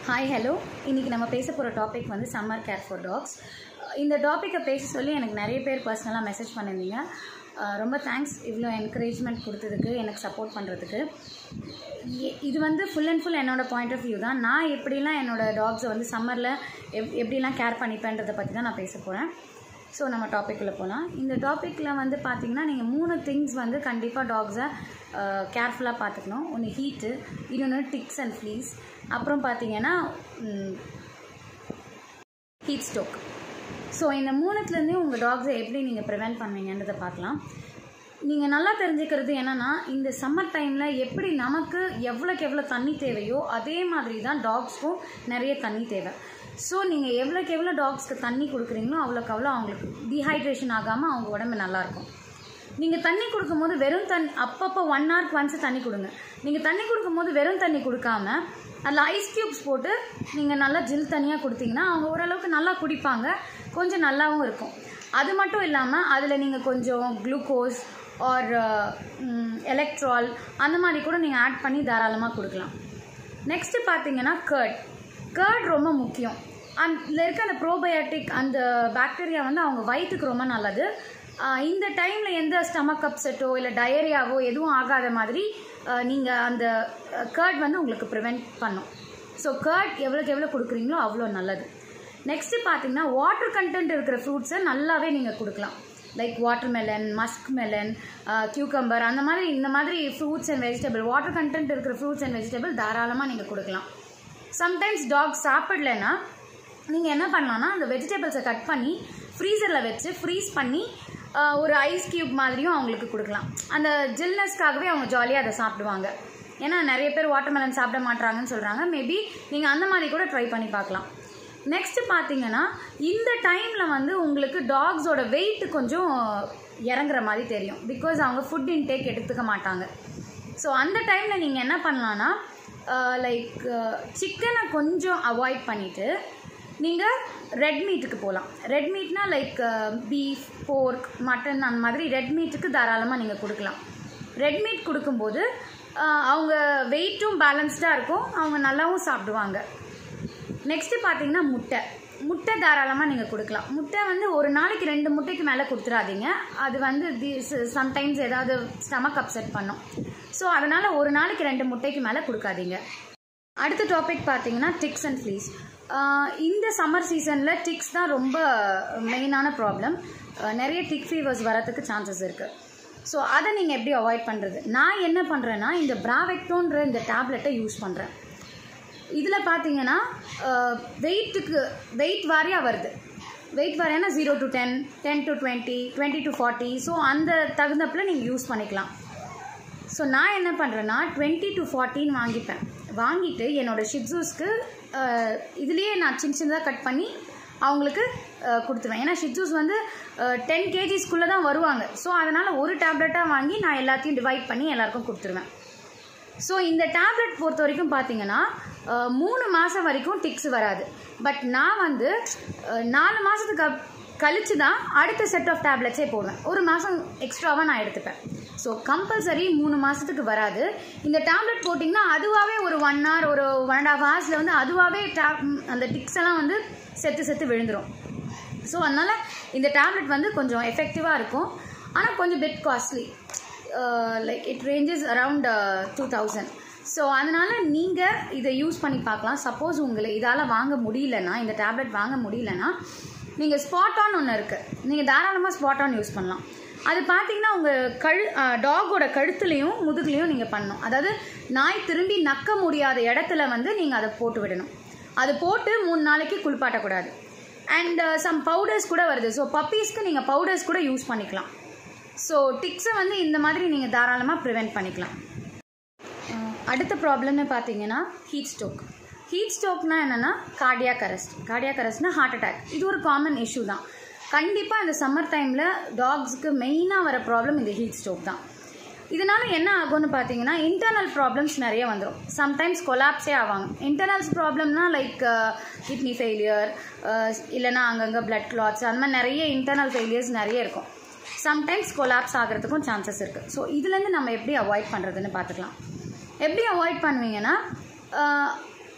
hi hello இன்றைக்கி நம்ம பேச போகிற டாபிக் வந்து சம்மர் கேர் ஃபார் டாக்ஸ் இந்த டாப்பிக்கை பேச சொல்லி எனக்கு நிறைய பேர் பர்சனலாக மெசேஜ் பண்ணியிருந்தீங்க அஹ் ரொம்ப தேங்க்ஸ் இவ்வளோ என்கரேஜ்மெண்ட் கொடுத்ததுக்கு எனக்கு சப்போர்ட் பண்ணுறதுக்கு இது வந்து ஃபுல் அண்ட் ஃபுல் என்னோட பாயிண்ட் ஆஃப் வியூ தான் நான் எப்படிலாம் என்னோடய டாக்ஸை வந்து சம்மரில் எப் எப்படிலாம் கேர் பண்ணிப்பேன்றதை பற்றி தான் நான் பேச போகிறேன் ஸோ நம்ம டாப்பிக்குள்ளே போகலாம் இந்த டாப்பிக்கில் வந்து பார்த்தீங்கன்னா நீங்கள் மூணு திங்ஸ் வந்து கண்டிப்பாக டாக்ஸை கேர்ஃபுல்லாக பார்த்துக்கணும் ஒன்று ஹீட்டு இன்னொன்று டிக்ஸ் அண்ட் ஃப்ளீஸ் அப்புறம் பார்த்தீங்கன்னா ஹீட் ஸ்டோக் ஸோ இந்த மூணுத்துலேருந்தே உங்கள் டாக்ஸை எப்படி நீங்கள் ப்ரிவெண்ட் பண்ணுவீங்கன்றதை பார்க்கலாம் நீங்கள் நல்லா தெரிஞ்சுக்கிறது என்னென்னா இந்த சம்மர் டைமில் எப்படி நமக்கு எவ்வளோக்கு எவ்வளோ தண்ணி தேவையோ அதே மாதிரி தான் டாக்ஸ்க்கும் நிறைய தண்ணி தேவை ஸோ நீங்கள் எவ்வளோக்கு எவ்வளோ டாக்ஸ்க்கு தண்ணி கொடுக்குறீங்களோ அவ்வளோக்கு அவ்வளோ அவங்களுக்கு டீஹைட்ரேஷன் ஆகாமல் அவங்க உடம்பு நல்லாயிருக்கும் நீங்கள் தண்ணி கொடுக்கும்போது வெறும் தண்ணி அப்பப்போ ஒன் ஹவர்க்கு ஒன்ஸ் தண்ணி கொடுங்க நீங்கள் தண்ணி கொடுக்கும்போது வெறும் தண்ணி கொடுக்காம அதில் ஐஸ் க்யூப்ஸ் போட்டு நீங்கள் நல்லா ஜில் தனியாக கொடுத்தீங்கன்னா அவங்க ஓரளவுக்கு நல்லா குடிப்பாங்க கொஞ்சம் நல்லாவும் இருக்கும் அது மட்டும் இல்லாமல் அதில் நீங்கள் கொஞ்சம் குளுக்கோஸ் ஆர் எலக்ட்ரால் அந்த மாதிரி கூட நீங்கள் ஆட் பண்ணி தாராளமாக கொடுக்கலாம் நெக்ஸ்ட்டு பார்த்தீங்கன்னா கர்ட் கர்ட் ரொம்ப முக்கியம் அதில் இருக்க அந்த ப்ரோபயோட்டிக் அந்த பாக்டீரியா வந்து அவங்க வயிற்றுக்கு ரொம்ப நல்லது ஆஹ் இந்த டைமில் எந்த ஸ்டமக் அப்செட்டோ இல்லை டயரியாவோ எதுவும் ஆகாத மாதிரி நீங்கள் அந்த கர்ட் வந்து உங்களுக்கு ப்ரிவெண்ட் பண்ணும் ஸோ கர்ட் எவ்வளோக்கு எவ்வளோ கொடுக்குறீங்களோ அவ்வளோ நல்லது நெக்ஸ்ட்டு பார்த்தீங்கன்னா வாட்டர் கண்டென்ட் இருக்கிற ஃப்ரூட்ஸை நல்லாவே நீங்கள் கொடுக்கலாம் like watermelon muskmelon cucumber அந்த மாதிரி இந்த மாதிரி fruits and vegetable water content இருக்கிற ஃப்ரூட்ஸ் அண்ட் வெஜிடபிள் தாராளமாக நீங்கள் கொடுக்கலாம் சம்டைம்ஸ் டாக் சாப்பிடலன்னா நீங்கள் என்ன பண்ணலாம்னா அந்த வெஜிடபிள்ஸை கட் பண்ணி ஃப்ரீசரில் வச்சு ஃப்ரீஸ் பண்ணி ஆஹ், ஒரு ஐஸ் கியூப் மாதிரியும் அவங்களுக்கு கொடுக்கலாம் அந்த ஜில்னஸ்க்காகவே அவங்க ஜாலியாக அதை சாப்பிடுவாங்க ஏன்னா நிறைய பேர் வாட்டர்மெலன் சாப்பிட மாட்றாங்கன்னு சொல்கிறாங்க மேபி நீங்கள் அந்த மாதிரி கூட ட்ரை பண்ணி பார்க்கலாம் நெக்ஸ்ட்டு பார்த்தீங்கன்னா இந்த டைமில் வந்து உங்களுக்கு டாக்ஸோட வெயிட் கொஞ்சம் இறங்குற மாதிரி தெரியும் பிகாஸ் அவங்க ஃபுட் இன்டேக் எடுத்துக்க மாட்டாங்க ஸோ அந்த டைமில் நீங்கள் என்ன பண்ணலான்னா லைக் சிக்கனை கொஞ்சம் அவாய்ட் பண்ணிவிட்டு நீங்கள் ரெட் மீட்டுக்கு போகலாம் ரெட் மீட்னா லைக் பீஃப் போர்க் மட்டன் அந்த மாதிரி ரெட் மீட்டுக்கு தாராளமாக நீங்கள் கொடுக்கலாம் ரெட் மீட் கொடுக்கும்போது ஆஹ், அவங்க வெயிட்டும் பேலன்ஸ்டாக இருக்கும் அவங்க நல்லாவும் சாப்பிடுவாங்க நெக்ஸ்ட்டு பார்த்தீங்கன்னா முட்டை முட்டை தாராளமாக நீங்கள் கொடுக்கலாம் முட்டை வந்து ஒரு நாளைக்கு ரெண்டு முட்டைக்கு மேலே கொடுத்துறாதீங்க அது வந்து தி சம்டைம்ஸ் ஏதாவது ஸ்டமக் அப்செட் பண்ணும் ஸோ அதனால் ஒரு நாளைக்கு ரெண்டு முட்டைக்கு மேலே கொடுக்காதீங்க அடுத்த டாபிக் பார்த்தீங்கன்னா டிக்ஸ் அண்ட் ஃப்ளீஸ் இந்த சம்மர் சீசனில் டிக்ஸ் தான் ரொம்ப மெயினான ப்ராப்ளம் நிறைய டிக் ஃபீவர்ஸ் வரதுக்கு சான்சஸ் இருக்குது ஸோ அதை நீங்கள் எப்படி அவாய்ட் பண்ணுறது நான் என்ன பண்ணுறேன்னா இந்த பிராவெக்டோன்ற இந்த டேப்லெட்டை யூஸ் பண்ணுறேன் இதில் பார்த்தீங்கன்னா வெயிட்டுக்கு வெயிட் வாரியாக வருது வெயிட் வாரியானா zero to ten ten to twenty twenty to forty so அந்த தகுந்தப்பில் நீங்கள் யூஸ் பண்ணிக்கலாம் ஸோ நான் என்ன பண்ணுறேன்னா டுவெண்ட்டி டு ஃபார்ட்டின்னு வாங்கிப்பேன் வாங்கிட்டு என்னோடய ஷிட்ஸூஸ்க்கு இதுலேயே நான் சின்ன சின்னதாக கட் பண்ணி அவங்களுக்கு அஹ், கொடுத்துருவேன் ஏன்னா ஷிட்ஸூஸ் வந்து டென் கேஜிஸ்க்குள்ளே தான் வருவாங்க ஸோ அதனால் ஒரு டேப்லெட்டாக வாங்கி நான் எல்லாத்தையும் டிவைட் பண்ணி எல்லாருக்கும் கொடுத்துருவேன் ஸோ இந்த டேப்லெட் பொறுத்த வரைக்கும் பார்த்தீங்கன்னா அஹ், மூணு மாதம் வரைக்கும் டிக்ஸ் வராது பட் நான் வந்து அஹ், நாலு மாதத்துக்கு அப் கழிச்சு தான் அடுத்த செட் ஆஃப் டேப்லெட்ஸே போடுவேன் ஒரு மாதம் எக்ஸ்ட்ராவாக நான் எடுத்துப்பேன் ஸோ கம்பல்சரி மூணு மாதத்துக்கு வராது இந்த டேப்லெட் போட்டிங்கன்னா அதுவாகவே ஒரு ஒன் ஹவர் ஒரு ஒன் அண்ட் ஹாஃப் ஹவர்ஸில் வந்து அதுவாகவே டேப் அந்த டிக்ஸ் எல்லாம் வந்து செத்து செத்து விழுந்துடும் ஸோ அதனால் இந்த டேப்லெட் வந்து கொஞ்சம் எஃபெக்டிவாக இருக்கும் ஆனால் கொஞ்சம் bit costly like it ranges around two thousand so அதனால் நீங்கள் இதை யூஸ் பண்ணி பார்க்கலாம் சப்போஸ் உங்களை இதால் வாங்க முடியலன்னா இந்த டேப்லெட் வாங்க முடியலன்னா நீங்கள் ஸ்பாட் ஆன் ஒன்று இருக்குது நீங்கள் தாராளமாக ஸ்பாட் ஆன் யூஸ் பண்ணலாம் அது பார்த்தீங்கன்னா உங்கள் கழு டாகோட கழுத்துலேயும் முதுகுலையும் நீங்கள் பண்ணணும் அதாவது நாய் திரும்பி நக்க முடியாத இடத்துல வந்து நீங்கள் அதை போட்டு விடணும் அது போட்டு மூணு நாளைக்கு குளிப்பாட்டக்கூடாது அண்ட் சம் பவுடர்ஸ் கூட வருது ஸோ பப்பீஸ்க்கு நீங்கள் பவுடர்ஸ் கூட யூஸ் பண்ணிக்கலாம் ஸோ டிக்ஸை வந்து இந்த மாதிரி நீங்கள் தாராளமாக ப்ரிவெண்ட் பண்ணிக்கலாம் அஹ் அடுத்த ப்ராப்ளம்னு பார்த்தீங்கன்னா ஹீட் ஸ்ட்ரோக் ஹீட் ஸ்ட்ரோக்னா என்னென்னா கார்டியாக் அரெஸ்ட் கார்டியாக் அரெஸ்ட்னா ஹார்ட் அட்டாக் இது ஒரு காமன் இஷ்யூ தான் கண்டிப்பாக இந்த சம்மர் டைமில் டாக்ஸுக்கு மெயினாக வர ப்ராப்ளம் இந்த ஹீட் ஸ்ட்ரோக் தான் இதனால என்ன ஆகும்னு பார்த்தீங்கன்னா இன்டர்னல் ப்ராப்ளம்ஸ் நிறைய வந்துடும் சம்டைம்ஸ் கொலாப்ஸே ஆவாங்க இன்டர்னல்ஸ் ப்ராப்ளம்னா லைக் கிட்னி ஃபெயிலியர் இல்லைன்னா அங்கங்கே பிளட் கிளாட்ஸ் அந்த மாதிரி நிறைய இன்டர்னல் ஃபெயிலியர்ஸ் நிறைய இருக்கும் சம்டைம்ஸ் கொலாப்ஸ் ஆகிறதுக்கும் சான்சஸ் இருக்குது ஸோ இதுலேருந்து நம்ம எப்படி அவாய்ட் பண்ணுறதுன்னு பார்த்துக்கலாம் எப்படி அவாய்ட் பண்ணுவீங்கன்னா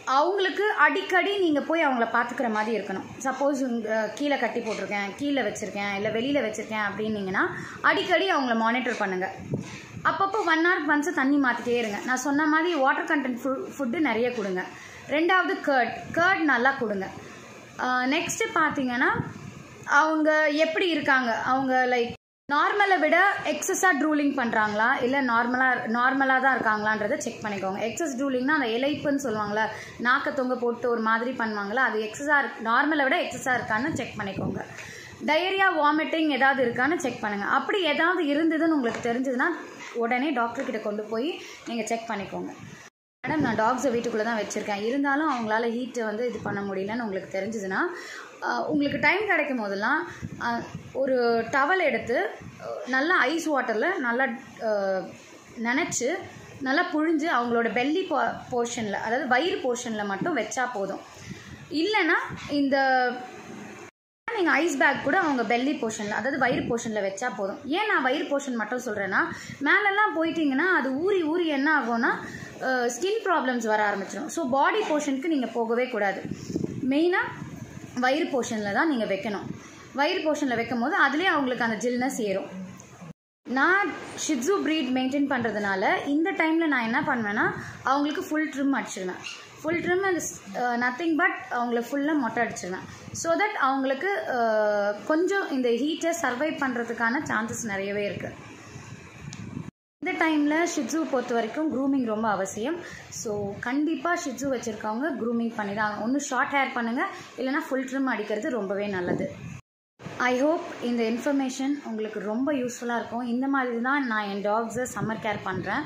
அவங்களுக்கு அடிக்கடி நீங்கள் போய் அவங்கள பார்த்துக்கிற மாதிரி இருக்கணும் சப்போஸ் கீழே கட்டி போட்டிருக்கேன் கீழே வச்சுருக்கேன் இல்லை வெளியில் வச்சுருக்கேன் அப்படின்னீங்கன்னா அடிக்கடி அவங்கள மானிட்டர் பண்ணுங்கள் அப்பப்போ ஒன் ஹவருக்கு ஒன்ஸு தண்ணி மாற்றிட்டே இருங்க நான் சொன்ன மாதிரி வாட்டர் கண்டென்ட் ஃபு ஃபுட்டு நிறைய கொடுங்க ரெண்டாவது கர்ட் கர்ட் நல்லா கொடுங்க நெக்ஸ்ட்டு பார்த்தீங்கன்னா அவங்க எப்படி இருக்காங்க அவங்க லைக் நார்மலை விட எக்ஸஸாக ட்ரூலிங் பண்ணுறாங்களா இல்லை நார்மலாக நார்மலாக தான் இருக்காங்களான்றதை செக் பண்ணிக்கோங்க எக்ஸஸ் ட்ரூலிங்னா அந்த இலைப்புன்னு சொல்லுவாங்களே நாக்க தொங்க போட்டு ஒரு மாதிரி பண்ணுவாங்களா அது எக்ஸஸாக இருக்கு நார்மலை விட எக்ஸஸாக இருக்கான்னு செக் பண்ணிக்கோங்க டயரியா வாமிட்டிங் ஏதாவது இருக்கான்னு செக் பண்ணுங்கள் அப்படி ஏதாவது இருந்ததுன்னு உங்களுக்கு தெரிஞ்சதுன்னா உடனே டாக்டர் கிட்ட கொண்டு போய் நீங்கள் செக் பண்ணிக்கோங்க மேடம் நான் டாக்ஸை வீட்டுக்குள்ளே தான் வச்சுருக்கேன் இருந்தாலும் அவங்களால ஹீட்டை வந்து இது பண்ண முடியலன்னு உங்களுக்கு தெரிஞ்சதுன்னா ஆஹ், உங்களுக்கு டைம் கிடைக்கும் போதெல்லாம் ஆஹ், ஒரு டவல் எடுத்து ஆஹ், நல்லா ஐஸ் வாட்டரில் நல்லா நினச்சி நல்லா புழிஞ்சு அவங்களோட பெல்லி போ போர்ஷனில் அதாவது வயிறு போர்ஷனில் மட்டும் வச்சா போதும் இல்லைன்னா இந்த நீங்கள் ஐஸ் பேக் கூட அவங்க பெல்லி போர்ஷனில் அதாவது வயிறு போர்ஷனில் வச்சா போதும் ஏன் நான் வயிறு போர்ஷன் மட்டும் சொல்கிறேன்னா மேலெல்லாம் போயிட்டீங்கன்னா அது ஊறி ஊறி என்ன ஆகும்னா ஸ்கின் ப்ராப்ளம்ஸ் வர ஆரம்பிச்சிடும் ஸோ பாடி போர்ஷனுக்கு நீங்கள் போகவே கூடாது மெயினாக வயிறு போர்ஷனில் தான் நீங்கள் வைக்கணும் வயிறு போர்ஷனில் வைக்கும் போது அதுலேயே அவங்களுக்கு அந்த ஜில்னஸ் ஏறும் நான் ஷிட்ஸு ப்ரீட் மெயின்டைன் பண்ணுறதுனால இந்த டைமில் நான் என்ன பண்ணுவேன்னா அவங்களுக்கு ஃபுல் ட்ரிம் அடிச்சிடுவேன் ஃபுல் ட்ரிம் அது நத்திங் பட் அவங்கள ஃபுல்லாக மொட்டை அடிச்சிடுவேன் ஸோ தட் அவங்களுக்கு அஹ், கொஞ்சம் இந்த ஹீட்டை சர்வை பண்ணுறதுக்கான சான்சஸ் நிறையவே இருக்குது இந்த டைமில் ஷிட்ஸு பொறுத்த வரைக்கும் க்ரூமிங் ரொம்ப அவசியம் ஸோ கண்டிப்பாக ஷிட்ஸு வச்சுருக்கவங்க க்ரூமிங் பண்ணி தான் ஒன்று ஷார்ட் ஹேர் பண்ணுங்கள் இல்லைனா ஃபுல் ட்ரிம் அடிக்கிறது ரொம்பவே நல்லது ஐ ஹோப் இந்த இன்ஃபர்மேஷன் உங்களுக்கு ரொம்ப யூஸ்ஃபுல்லாக இருக்கும் இந்த மாதிரி தான் நான் என் டாக்ஸை சம்மர் கேர் பண்ணுறேன்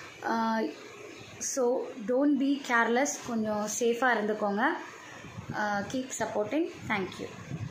ஸோ டோன்ட் பி கேர்லெஸ் கொஞ்சம் சேஃபாக இருந்துக்கோங்க கீப் சப்போர்ட்டிங் தேங்க்யூ